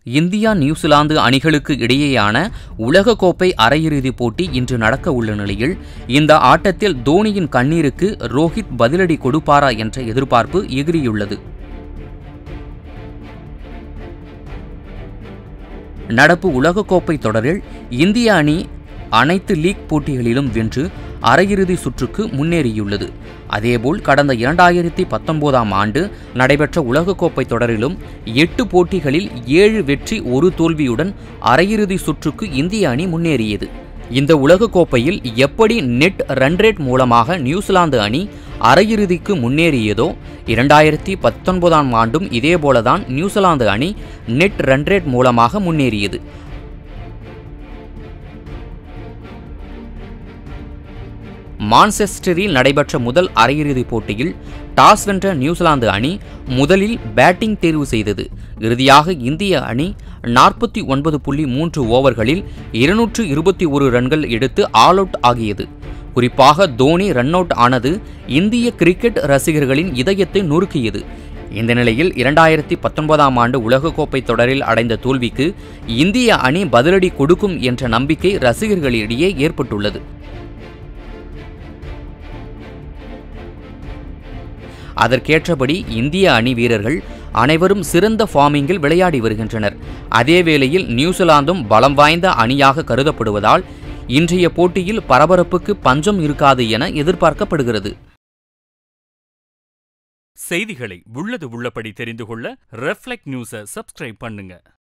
India New Zealand அணிகளுக்கு இடையேயான உலகக்கோப்பை அரையிறுதிப் போட்டி இன்று நடக்க உள்ள நிலையில் இந்த ஆட்டத்தில் தோனியின் கண்ணீருக்கு ரோஹித் பதிலடி கொடுப்பாரா என்ற எதிர்பார்ப்பு எகிரியுள்ளது நடப்பு உலகக்கோப்பை தொடரில் இந்திய அணி அனைத்து லீக் போட்டிகளிலும் வென்று அரையிறுதி சுற்றுக்கு முன்னேறியுள்ளது அதேபோல் கடந்த இரண்டாயிரத்தி பத்தொன்பதாம் ஆண்டு நடைபெற்ற உலகக்கோப்பை தொடரிலும் எட்டு போட்டிகளில் ஏழு வெற்றி ஒரு தோல்வியுடன் அரையிறுதி சுற்றுக்கு இந்திய அணி முன்னேறியது இந்த உலகக்கோப்பையில் எப்படி நெட் ரன் ரேட் மூலமாக நியூசிலாந்து அணி அரையிறுதிக்கு முன்னேறியதோ இரண்டாயிரத்தி பத்தொன்பதாம் ஆண்டும் இதேபோலதான் நியூசிலாந்து அணி நெட் ரன் ரேட் மூலமாக முன்னேறியது மான்செஸ்டரில் நடைபெற்ற முதல் அரையிறுதிப் போட்டியில் டாஸ் வென்ற நியூசிலாந்து அணி முதலில் பேட்டிங் தேர்வு செய்தது இறுதியாக இந்திய அணி நாற்பத்தி ஒன்பது புள்ளி மூன்று ஓவர்களில் இருநூற்று இருபத்தி ஒரு ரன்கள் எடுத்து ஆல் அவுட் ஆகியது குறிப்பாக தோனி ரன் அவுட் ஆனது இந்திய கிரிக்கெட் ரசிகர்களின் இதயத்தை நொறுக்கியது இந்த நிலையில் இரண்டாயிரத்தி பத்தொன்பதாம் ஆண்டு உலகக்கோப்பை தொடரில் அடைந்த தோல்விக்கு இந்திய அணி பதிலடி கொடுக்கும் என்ற நம்பிக்கை ரசிகர்களிடையே ஏற்பட்டுள்ளது அதற்கேற்றபடி இந்திய அணி வீரர்கள் அனைவரும் சிறந்த ஃபார்மிங்கில் விளையாடி வருகின்றனர் அதே வேளையில் நியூசிலாந்தும் பலம் வாய்ந்த அணியாக கருதப்படுவதால் இன்றைய போட்டியில் பரபரப்புக்கு பஞ்சம் இருக்காது என எதிர்பார்க்கப்படுகிறது செய்திகளை உள்ளது உள்ளபடி தெரிந்து கொள்ள ரெஃப்ளெக்ட் நியூஸை சப்ஸ்கிரைப் பண்ணுங்க